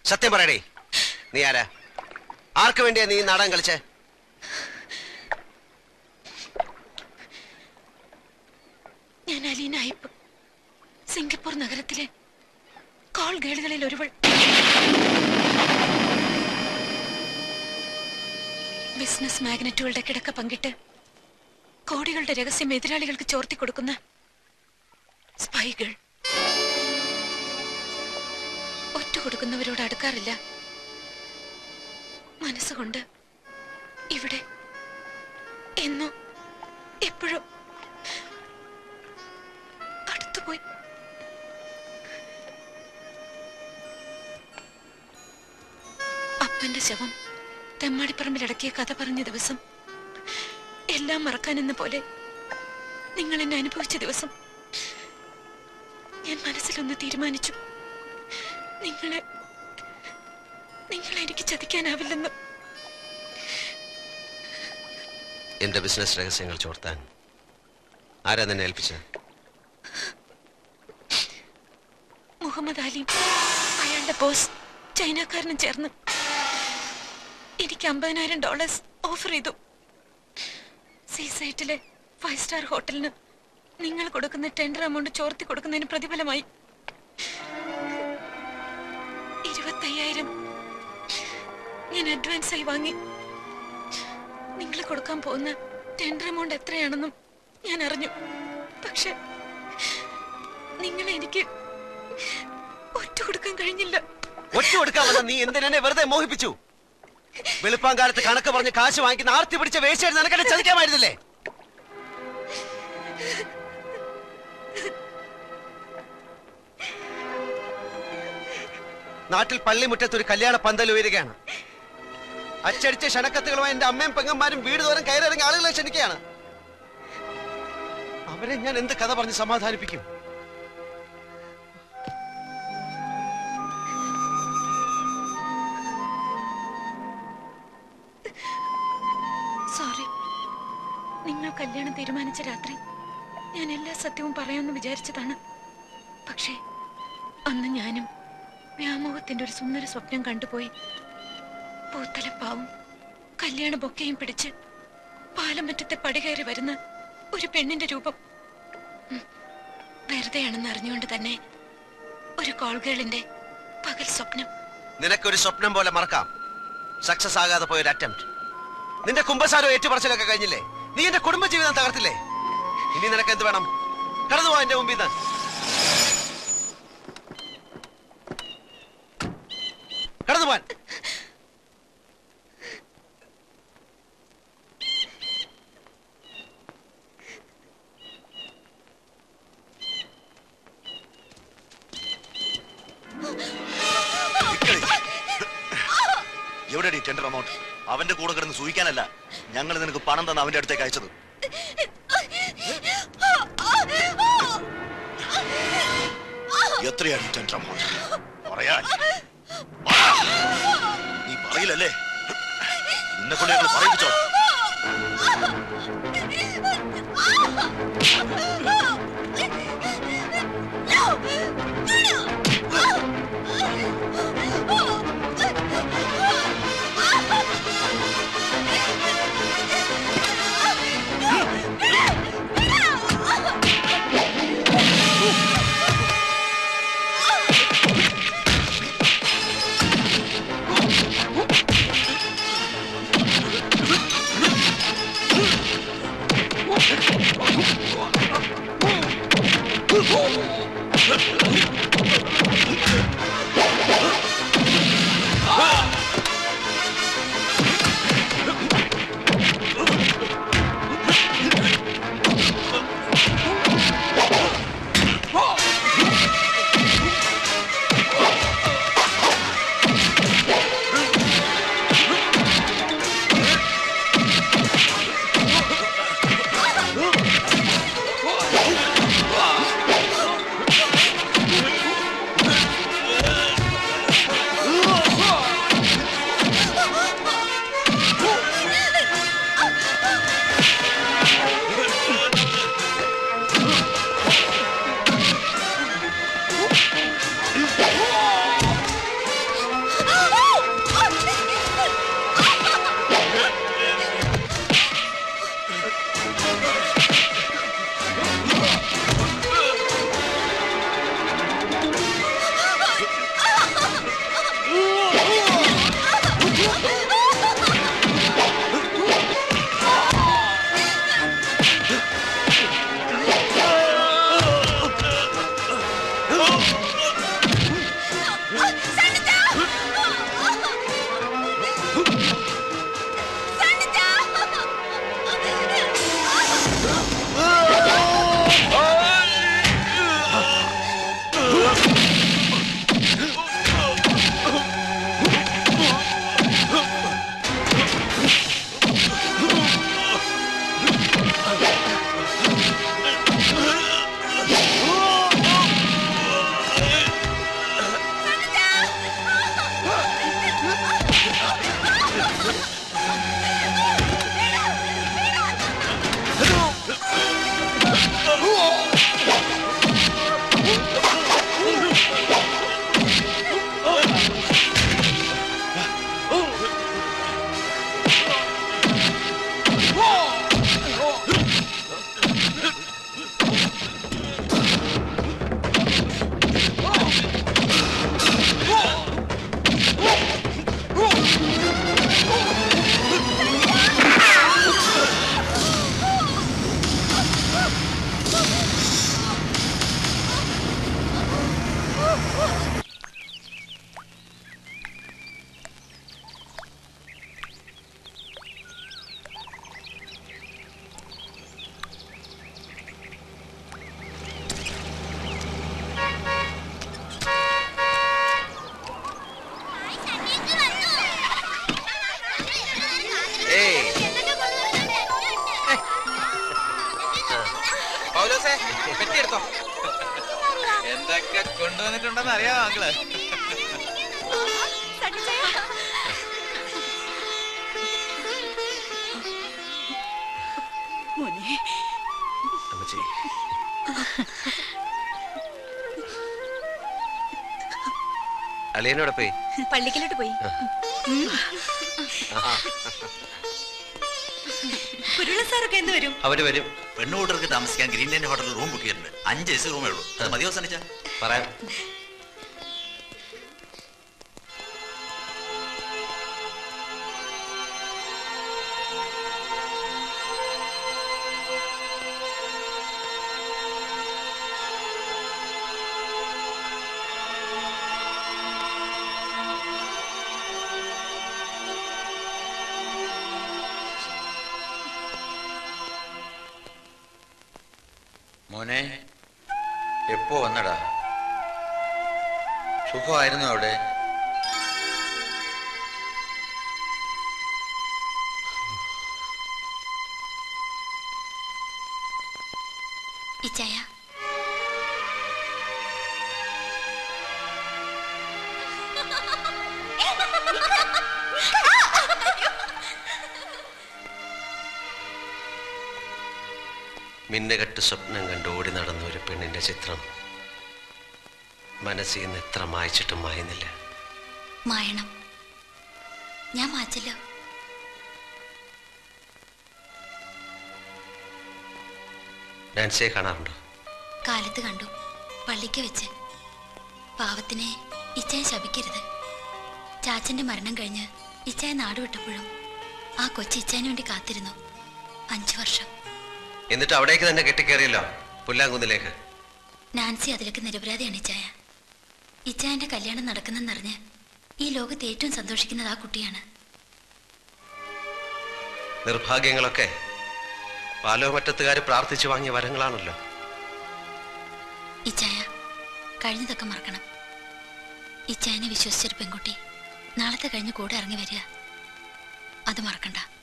സത്യം പറയടേ നീ ആരാ ആർക്ക് വേണ്ടിയാ നീ ഈ നാടകം കളിച്ചേ ഞാൻ അലീന അയ്പ് സിംഗപ്പൂർ നഗരത്തിലെ കോൾ ഗേളുകളിൽ ഒരുവൾ ബിസിനസ് മാഗ്നറ്റുകളുടെ കിടക്ക പങ്കിട്ട് കോടികളുടെ രഹസ്യം എതിരാളികൾക്ക് ചോർത്തി കൊടുക്കുന്ന സ്പൈകൾ ഒറ്റ കൊടുക്കുന്നവരോട് അടുക്കാറില്ല മനസ്സുകൊണ്ട് ഇവിടെ എന്നോ എപ്പോഴും അടുത്തുപോയി അപ്പന്റെ ശവം തെമ്മാടിപ്പറമ്പിലടക്കിയ കഥ പറഞ്ഞ ദിവസം എല്ലാം മറക്കാനെന്ന പോലെ നിങ്ങൾ എന്നെ അനുഭവിച്ച ദിവസം ഞാൻ മനസ്സിലൊന്ന് തീരുമാനിച്ചു നിങ്ങളെ നിങ്ങളെ എനിക്ക് ചതിക്കാനാവില്ലെന്ന് എന്റെ ബിസിനസ് രഹസ്യങ്ങൾ ചോർത്താൻ ആരാ നിന്നെ ഏൽപ്പിച്ചത് മുഹമ്മദ് അലിയും അയാളുടെ ബോസ് ചൈനക്കാരനും ചേർന്ന് എനിക്ക് അമ്പതിനായിരം ഡോളേഴ്സ് ഓഫർ ചെയ്തു സീ സൈറ്റിലെ ഫൈവ് സ്റ്റാർ ഹോട്ടലിന് നിങ്ങൾ കൊടുക്കുന്ന ടെൻഡർ എമൗണ്ട് ചോർത്തി കൊടുക്കുന്നതിന് പ്രതിഫലമായി ഇരുപത്തയ്യായിരം ഞാൻ അഡ്വാൻസ് ആയി വാങ്ങി നിങ്ങൾ കൊടുക്കാൻ പോകുന്ന ടെൻഡർ എമൗണ്ട് എത്രയാണെന്നും ഞാൻ അറിഞ്ഞു പക്ഷെ നിങ്ങളെ എനിക്ക് ഒറ്റ കൊടുക്കാൻ കഴിഞ്ഞില്ല ഒറ്റ കൊടുക്കാൻ വന്ന നീ എന്തിനെ വെറുതെ മോഹിപ്പിച്ചു വെളുപ്പാങ്കാലത്ത് കണക്ക് പറഞ്ഞ് കാശ് വാങ്ങിക്കുന്ന ആർത്തി പിടിച്ച വേശയായിരുന്നു നിനക്കെന്നെ ചതിക്കാമായിരുന്നില്ലേ നാട്ടിൽ പള്ളിമുറ്റത്ത് ഒരു കല്യാണ പന്തൽ ഉയരുകയാണ് അച്ചടിച്ച ക്ഷണക്കത്തുകളുമായി എന്റെ അമ്മയും പെങ്ങന്മാരും വീട് തോറും കയറിറങ്ങി ആളുകളെ ക്ഷണിക്കുകയാണ് അവരെ ഞാൻ എന്ത് കഥ പറഞ്ഞ് സമാധാനിപ്പിക്കും സോറി നിങ്ങൾ കല്യാണം തീരുമാനിച്ച രാത്രി ഞാൻ എല്ലാ സത്യവും പറയാമെന്ന് വിചാരിച്ചതാണ് പക്ഷേ അന്ന് ഞാനും വ്യാമോഹത്തിന്റെ ഒരു സുന്ദര സ്വപ്നം കണ്ടുപോയി പൂത്തലപ്പാവും കല്യാണ ബൊക്കയും പിടിച്ച് പാലമറ്റത്തെ പടി കയറി വരുന്ന ഒരു പെണ്ണിന്റെ രൂപം ഉം. വെറുതെയാണെന്ന് അറിഞ്ഞുകൊണ്ട് തന്നെ ഒരു കോൾ ഗേളിന്റെ പകൽ സ്വപ്നം നിനക്കൊരു സ്വപ്നം പോലെ മറക്കാം സക്സസ് ആകാതെ പോയ ഒരു അറ്റംപ്റ്റ് നിന്റെ കുമ്പസാരം ഏറ്റുപറച്ചിലൊക്കെ കഴിഞ്ഞില്ലേ നീ എന്റെ കുടുംബജീവിതം തകർത്തില്ലേ ഇനി നിനക്ക് എന്ത് വേണം കടന്നു പോ എന്റെ മുമ്പിൽ നിന്ന് കടന്നു പോവാൻ എവിടെയാണ് ഈ ടെൻഡർ എമൗണ്ട് അവന്റെ കൂടെ കിടന്ന് സൂഹിക്കാനല്ല ഞങ്ങൾ നിനക്ക് പണം തന്ന് അവന്റെ അടുത്തേക്ക് അയച്ചത് എത്രയാണ് ഈ ടെൻഡർ എമൗണ്ട് പറയാൻ പറ. നീ പറയില്ലല്ലേ നിന്നെ കൊണ്ട് ഞങ്ങൾ പറയിപ്പിച്ചോ Oh! ഏയ് പൗലോസേ പെട്ടിയെടുത്തോ എന്തൊക്കെ കൊണ്ടുവന്നിട്ടുണ്ടെന്ന് അറിയാമോ അങ്കിള് മോനെ അമ്മച്ചി അളിയനോടെ പോയി പള്ളിക്കലോട്ട് പോയി കുരുള സാറൊക്കെ എന്ന് വരും അവര് വരും പെണ്ണുകൂട്ടർക്ക് താമസിക്കാൻ ഗ്രീൻലാൻഡ് ഹോട്ടലിൽ റൂം ബുക്ക് ചെയ്തിട്ടുണ്ട് അഞ്ച് എസ് റൂമേ ഉള്ളൂ അത് മതിയോ സനിച്ച പറയാം മോനെ എപ്പോ വന്നടാ സുഖമായിരുന്നു അവിടെ ഇച്ചായ മിന്നുകെട്ട് സ്വപ്നം കണ്ട് ഓടി നടന്ന ഒരു പെണ്ണിന്റെ ചിത്രം മനസ്സിൽ നിന്ന് എത്ര മായച്ചിട്ടും മായുന്നില്ല മായണം ഞാൻ മാച്ചല്ലോ നാൻസിയെ കാണാറുണ്ടോ കാലത്ത് കണ്ടു പള്ളിക്ക് വെച്ച് പാവത്തിനെ ഇച്ചായ ശപിക്കരുത് ചാച്ചന്റെ മരണം കഴിഞ്ഞ് ഇച്ചായ നാട് വിട്ടപ്പോഴും ആ കൊച്ചു ഇച്ചായന് വേണ്ടി കാത്തിരുന്നു അഞ്ചു വർഷം എന്നിട്ട് അവിടേക്ക് തന്നെ കെട്ടിക്കേറിയല്ലോ പുല്ലാങ്കുന്നിലേക്ക് നാൻസി അതിലേക്ക് നിരപരാധിയാണ് ഇച്ചായ ഇച്ചായന്റെ കല്യാണം നടക്കുന്നെന്നറിഞ്ഞ് ഈ ലോകത്ത് ഏറ്റവും സന്തോഷിക്കുന്നത് ആ കുട്ടിയാണ് നിർഭാഗ്യങ്ങളൊക്കെ പാലോമറ്റത്തുകാർ പ്രാർത്ഥിച്ചു വാങ്ങിയ വരങ്ങളാണല്ലോ ഇച്ചായ കഴിഞ്ഞതൊക്കെ മറക്കണം ഇച്ചായനെ വിശ്വസിച്ചൊരു പെൺകുട്ടി നാളത്തെ കഴിഞ്ഞ് കൂടെ ഇറങ്ങി വരിക അത് മറക്കണ്ട